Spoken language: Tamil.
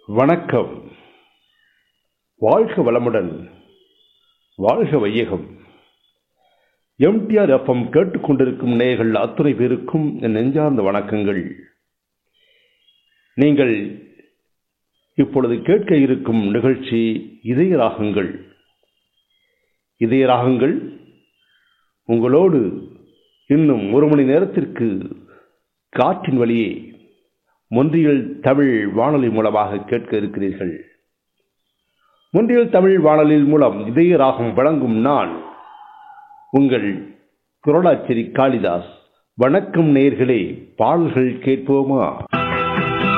வணக்கம் வாழ்க வளமுடன் வாழ்க வையகம் எம்டிஆர் எஃப்எம் கேட்டுக்கொண்டிருக்கும் நேயர்கள் அத்துணை பேருக்கும் என் நெஞ்சார்ந்த வணக்கங்கள் நீங்கள் இப்பொழுது கேட்க இருக்கும் நிகழ்ச்சி இதய ராகங்கள் இதய ராகங்கள் உங்களோடு இன்னும் ஒரு மணி நேரத்திற்கு காற்றின் வழியே மொன்றியல் தமிழ் வானொலி மூலமாக கேட்க இருக்கிறீர்கள் மொன்றியல் தமிழ் வானொலி மூலம் இதய ராகம் வழங்கும் நான் உங்கள் குரலாச்சேரி காளிதாஸ் வணக்கம் நேயர்களே பாடல்கள் கேட்போமா